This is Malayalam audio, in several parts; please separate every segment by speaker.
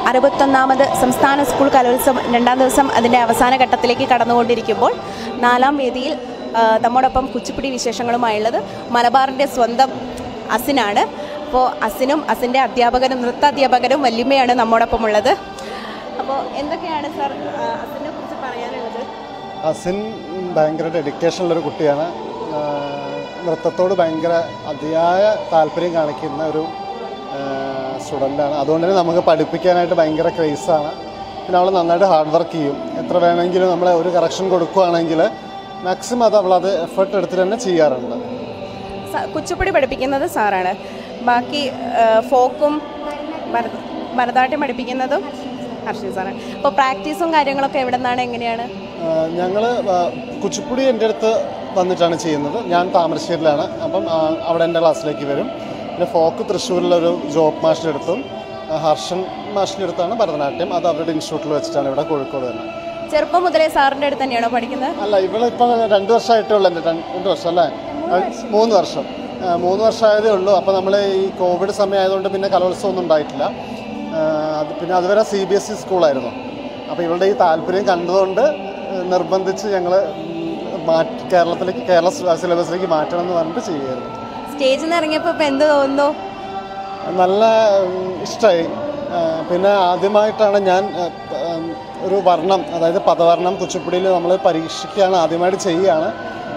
Speaker 1: അറുപത്തൊന്നാമത് സംസ്ഥാന സ്കൂൾ കലോത്സവം രണ്ടാം ദിവസം അതിൻ്റെ അവസാന ഘട്ടത്തിലേക്ക് കടന്നുകൊണ്ടിരിക്കുമ്പോൾ നാലാം വേദിയിൽ ആ, നമ്മോടൊപ്പം കുച്ചിപ്പിടി വിശേഷങ്ങളുമായുള്ളത് മലബാറിൻ്റെ സ്വന്തം അസിനാണ് അപ്പോൾ അസിനും അസിൻ്റെ അധ്യാപകനും നൃത്താധ്യാപകനും വല്യമ്മയാണ് നമ്മോടൊപ്പം ഉള്ളത് അപ്പോൾ എന്തൊക്കെയാണ് സാർ ആ, അസിനെ കുറിച്ച് പറയാനുള്ളത്
Speaker 2: അസിൻ ഭയങ്കര ഡെഡിക്കേഷൻ ഉള്ളൊരു കുട്ടിയാണ് ആ, നൃത്തത്തോട് ഭയങ്കര അതിയായ താല്പര്യം കാണിക്കുന്ന ഒരു സ്റ്റുഡൻ്റാണ് അതുകൊണ്ട് തന്നെ നമുക്ക് പഠിപ്പിക്കാനായിട്ട് ഭയങ്കര ക്രേസാണ് പിന്നെ അവൾ നന്നായിട്ട് ഹാർഡ് വർക്ക് ചെയ്യും എത്ര വേണമെങ്കിലും നമ്മൾ ഒരു കറക്ഷൻ കൊടുക്കുകയാണെങ്കിൽ മാക്സിമം അത് അവളത് എഫേർട്ട് എടുത്തിട്ട് തന്നെ ചെയ്യാറുണ്ട്
Speaker 1: സ- കുച്ചിപ്പുടി പഠിപ്പിക്കുന്നത് സാറാണ് ബാക്കി ആ, ഫോക്കും ഭരത ഭരതനാട്യം പഠിപ്പിക്കുന്നതും ഹർഷൻ സാറാണ് അപ്പോൾ പ്രാക്ടീസും കാര്യങ്ങളൊക്കെ എവിടെ നിന്നാണ് എങ്ങനെയാണ്
Speaker 2: ഞങ്ങൾ കുച്ചിപ്പുടി എൻ്റെ അടുത്ത് വന്നിട്ടാണ് ചെയ്യുന്നത് ഞാൻ താമരശ്ശേരിയിലാണ് അപ്പം ആ, അവിടെ എൻ്റെ ക്ലാസ്സിലേക്ക് വരും പിന്നെ ഫോക്ക് തൃശ്ശൂരിലൊരു ജോബ് മാഷിൻ്റെ അടുത്തും ആ, ഹർഷൻ മാഷിൻ്റെ അടുത്താണ് ഭരതനാട്യം അത് അവരുടെ ഇൻസ്റ്റിറ്റ്യൂട്ടിൽ വെച്ചിട്ടാണ് ഇവിടെ കോഴിക്കോട് തന്നെ
Speaker 1: ചെറുപ്പം മുതലേ സാറിൻ്റെ അടുത്ത് തന്നെയാണോ പഠിക്കുന്നത്
Speaker 2: അല്ല ഇവളിപ്പം രണ്ട് വർഷമായിട്ടേ ഉള്ളൂ എൻ്റെ രണ്ട് രണ്ട് വർഷം അല്ലേ മൂന്ന് വർഷം ആ, മൂന്ന് വർഷമായതേ ഉള്ളൂ അപ്പോൾ നമ്മൾ ഈ കോവിഡ് സമയമായതുകൊണ്ട് പിന്നെ കലോത്സവം ഒന്നും ഉണ്ടായിട്ടില്ല ആ, അത് പിന്നെ അതുവരെ സി ബി എസ് ഇ സ്കൂളായിരുന്നു അപ്പോൾ ഇവളുടെ ഈ താല്പര്യം കണ്ടതുകൊണ്ട് നിർബന്ധിച്ച് ഞങ്ങൾ മാറ്റി കേരളത്തിലേക്ക് കേരള സിലബസിലേക്ക് മാറ്റണം എന്ന് പറഞ്ഞിട്ട് ചെയ്യുമായിരുന്നു
Speaker 1: സ്റ്റേജിൽ നിന്ന് ഇറങ്ങിയപ്പോൾ ഇപ്പം എന്ത് തോന്നുന്നു
Speaker 2: നല്ല ഇഷ്ടമായി പിന്നെ ആദ്യമായിട്ടാണ് ഞാൻ ആ, ഉം, ഒരു വർണ്ണം അതായത് പദവർണ്ണം കുച്ചിപ്പുടിയിൽ നമ്മൾ പരീക്ഷിക്കുകയാണ് ആദ്യമായിട്ട് ചെയ്യുകയാണ്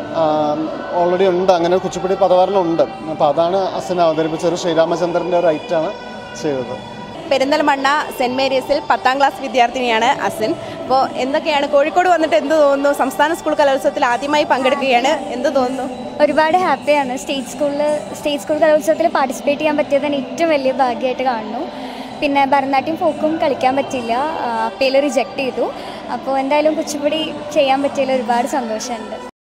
Speaker 2: ഓൾറെഡി ഉണ്ട് അങ്ങനെ ഒരു കുച്ചിപ്പുടി പദവർണ്ണം ഉണ്ട് അപ്പോൾ അതാണ് അസിനെ അവതരിപ്പിച്ച ഒരു ശ്രീരാമചന്ദ്രൻ്റെ ഒരു ഐറ്റാണ് ചെയ്തത്
Speaker 1: പെരിന്തൽമണ്ണ സെൻറ് മേരീസിൽ പത്താം ക്ലാസ് വിദ്യാർത്ഥിനിയാണ് അസിൻ അപ്പോൾ എന്തൊക്കെയാണ് കോഴിക്കോട് വന്നിട്ട് എന്ത് തോന്നുന്നു സംസ്ഥാന സ്കൂൾ കലോത്സവത്തിൽ ആദ്യമായി പങ്കെടുക്കുകയാണ് എന്ത് തോന്നുന്നു
Speaker 3: ഒരുപാട് ഹാപ്പിയാണ് സ്റ്റേറ്റ് സ്കൂളിൽ സ്റ്റേറ്റ് സ്കൂൾ കലോത്സവത്തിൽ പാർട്ടിസിപ്പേറ്റ് ചെയ്യാൻ പറ്റിയത് തന്നെ ഏറ്റവും വലിയ ഭാഗ്യമായിട്ട് കാണുന്നു പിന്നെ ഭരതനാട്യം ഫോക്കും കളിക്കാൻ പറ്റില്ല അപ്പയിൽ റിജക്റ്റ് ചെയ്തു അപ്പോൾ എന്തായാലും കുച്ചിപ്പുടി ചെയ്യാൻ പറ്റിയതിൽ ഒരുപാട് സന്തോഷമുണ്ട്